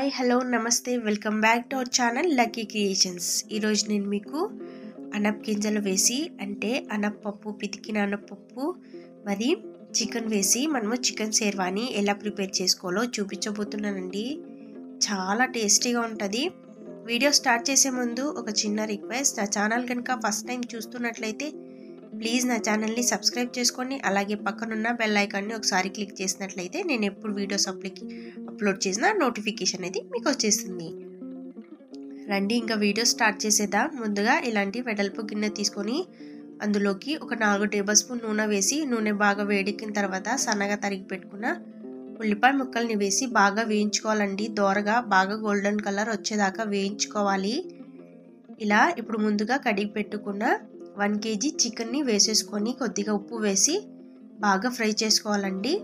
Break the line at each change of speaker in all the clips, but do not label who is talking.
hi hello నమస్తే welcome back to our channel lucky creations ఈరోజు నేను మీకు అనప్ గింజలు వేసి అంటే అనప్పప్పు పితికిన అనప్పప్పు మరి చికెన్ వేసి మనము చికెన్ సేర్వాని ఎలా ప్రిపేర్ చేసుకోవాలో చూపించబోతున్నానండి చాలా టేస్టీగా ఉంటుంది వీడియో స్టార్ట్ చేసే ముందు ఒక చిన్న రిక్వెస్ట్ నా ఛానల్ కనుక ఫస్ట్ టైం చూస్తున్నట్లయితే ప్లీజ్ నా ఛానల్ని సబ్స్క్రైబ్ చేసుకోండి అలాగే పక్కనున్న బెల్ ఐకాన్ని ఒకసారి క్లిక్ చేసినట్లయితే నేను ఎప్పుడు వీడియోస్ అప్లికి అప్లోడ్ చేసిన నోటిఫికేషన్ అనేది మీకు వచ్చేస్తుంది రండి ఇంకా వీడియో స్టార్ట్ చేసేదా ముందుగా ఇలాంటి వెడల్పు గిన్నె తీసుకొని అందులోకి ఒక నాలుగు టేబుల్ స్పూన్ నూనె వేసి నూనె బాగా వేడెక్కిన తర్వాత సన్నగా తరిగి పెట్టుకున్న ఉల్లిపాయ ముక్కల్ని వేసి బాగా వేయించుకోవాలండి దోరగా బాగా గోల్డెన్ కలర్ వచ్చేదాకా వేయించుకోవాలి ఇలా ఇప్పుడు ముందుగా కడిగి పెట్టుకున్న వన్ కేజీ చికెన్ని వేసేసుకొని కొద్దిగా ఉప్పు వేసి బాగా ఫ్రై చేసుకోవాలండి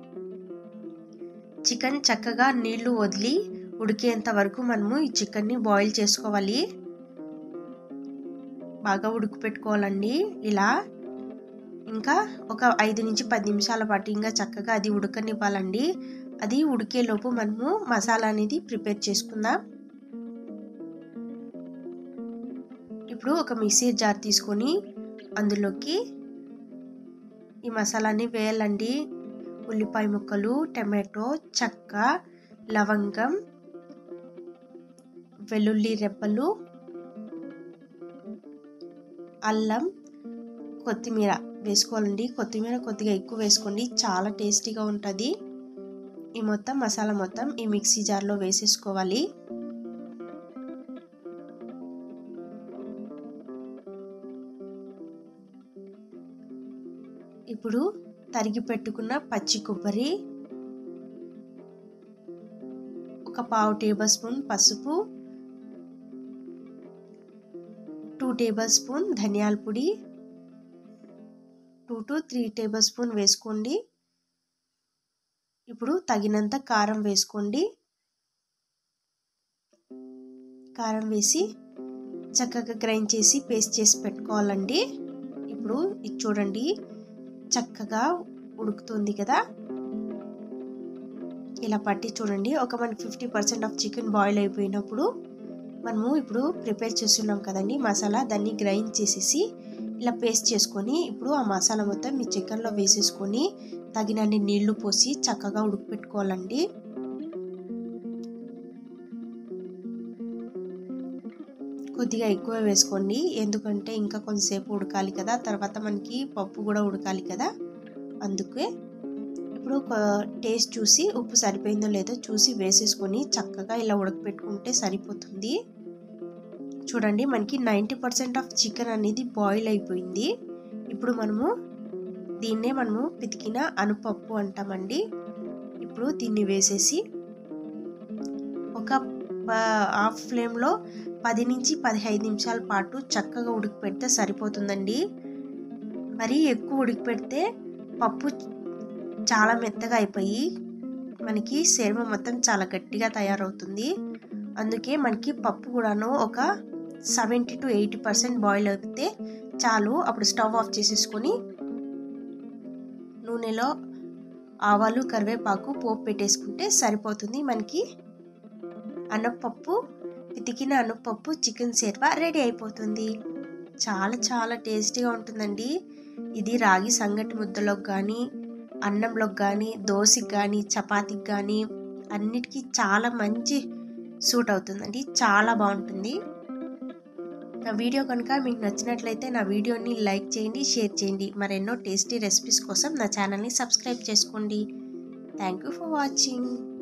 చికెన్ చక్కగా నీళ్లు వదిలి ఉడికేంత వరకు మనము ఈ చికెన్ని బాయిల్ చేసుకోవాలి బాగా ఉడుకు పెట్టుకోవాలండి ఇలా ఇంకా ఒక ఐదు నుంచి పది నిమిషాల పాటు ఇంకా చక్కగా అది ఉడకనివ్వాలండి అది ఉడికేలోపు మనము మసాలా అనేది ప్రిపేర్ చేసుకుందాం ఇప్పుడు ఒక మిక్సీ జార్ తీసుకొని అందులోకి ఈ మసాలాని వేయాలండి ఉల్లిపాయ ముక్కలు టమాటో చెక్క లవంగం వెల్లుల్లి రెబ్బలు అల్లం కొత్తిమీర వేసుకోవాలండి కొత్తిమీర కొద్దిగా ఎక్కువ వేసుకోండి చాలా టేస్టీగా ఉంటుంది ఈ మొత్తం మసాలా మొత్తం ఈ మిక్సీ జార్లో వేసేసుకోవాలి ఇప్పుడు తరిగి పెట్టుకున్న పచ్చి కొబ్బరి ఒక పావు టేబుల్ స్పూన్ పసుపు టూ టేబుల్ స్పూన్ ధనియాల పొడి two to three tablespoon వేసుకోండి ఇప్పుడు తగినంత కారం వేసుకోండి కారం వేసి చక్కగా గ్రైండ్ చేసి పేస్ట్ చేసి పెట్టుకోవాలండి ఇప్పుడు ఇది చూడండి చక్కగా ఉడుకుతుంది కదా ఇలా పట్టి చూడండి ఒక మనకి fifty percent of chicken boil అయిపోయినప్పుడు మనము ఇప్పుడు ప్రిపేర్ చేస్తున్నాం కదండి మసాలా దాన్ని గ్రైండ్ చేసేసి ఇలా పేస్ట్ చేసుకొని ఇప్పుడు ఆ మసాలా మొత్తం మీ చికెన్లో వేసేసుకొని తగినన్ని నీళ్లు పోసి చక్కగా ఉడకపెట్టుకోవాలండి కొద్దిగా ఎక్కువ వేసుకోండి ఎందుకంటే ఇంకా కొంతసేపు ఉడకాలి కదా తర్వాత మనకి పప్పు కూడా ఉడకాలి కదా అందుకే ఇప్పుడు టేస్ట్ చూసి ఉప్పు సరిపోయిందో లేదో చూసి వేసేసుకొని చక్కగా ఇలా ఉడకపెట్టుకుంటే సరిపోతుంది చూడండి మనకి నైంటీ పర్సెంట్ ఆఫ్ చికెన్ అనేది బాయిల్ అయిపోయింది ఇప్పుడు మనము దీన్నే మనము పితికిన అనుపప్పు అంటామండి ఇప్పుడు దీన్ని వేసేసి ఒక హాఫ్ ఫ్లేమ్లో పది నుంచి పదిహైదు నిమిషాల పాటు చక్కగా ఉడికి పెడితే సరిపోతుందండి మరి ఎక్కువ ఉడికి పెడితే పప్పు చాలా మెత్తగా అయిపోయి మనకి శర్మ మొత్తం చాలా గట్టిగా తయారవుతుంది అందుకే మనకి పప్పు కూడాను ఒక seventy to eighty percent boil అయితే చాలు అప్పుడు స్టవ్ ఆఫ్ చేసేసుకొని నూనెలో ఆవాలు కరివేపాకు పోపు పెట్టేసుకుంటే సరిపోతుంది మనకి అనపప్పు పితికిన అనపప్పు చికెన్ సేర్వా రెడీ అయిపోతుంది చాలా చాలా టేస్టీగా ఉంటుందండి ఇది రాగి సంగటి ముద్దలోకి కానీ అన్నంలోకి కానీ దోశకి కానీ చపాతీకి కానీ అన్నిటికీ చాలా మంచి సూట్ అవుతుందండి చాలా బాగుంటుంది నా వీడియో కనుక మీకు నచ్చినట్లయితే నా వీడియోని లైక్ చేయండి షేర్ చేయండి మరెన్నో టేస్టీ రెసిపీస్ కోసం నా ఛానల్ని సబ్స్క్రైబ్ చేసుకోండి థ్యాంక్ యూ ఫర్ వాచింగ్